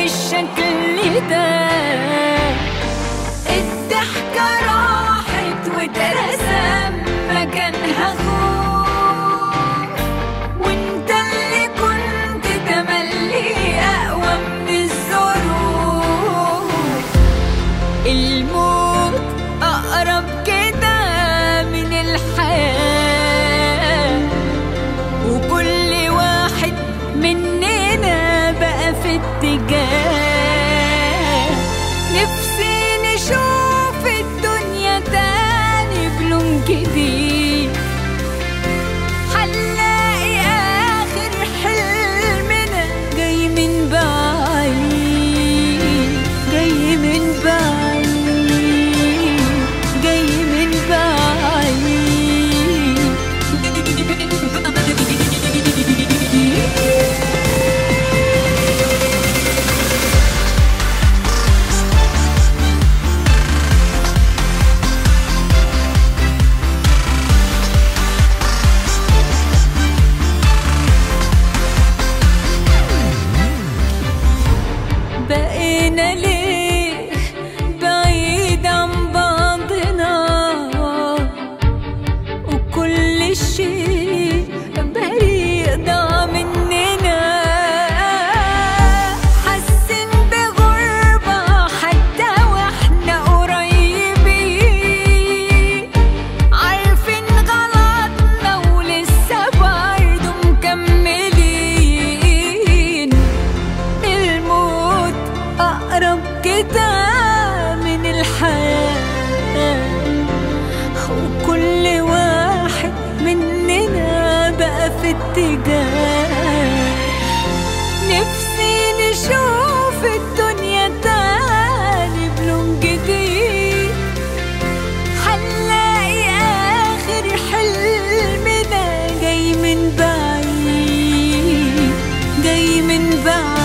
بالشكل ده الضحكة راحت واترسم مكانها خوف وانت اللي كنت تملي أقوى من الظروف الموت أقرب كده من الحياة وكل واحد مننا بقى في اتجاه نفسي نشوف الدنيا تاني بلون جديد هنلاقي آخر حلمنا جاي من بعيد جاي من بعيد جاي من بعيد بقينا ليه بعيد عن بعضنا وكل شيء بريء ضاع مننا حاسين بغربة حتى واحنا قريبين عارفين غلطنا ولسه برضه مكملين الموت أقرب كده من الحياة وكل واحد مننا بقى في اتجاه نفسي نشوف الدنيا تاني بلون جديد هنلاقي آخر حلمنا جاي من بعيد جاي من بعيد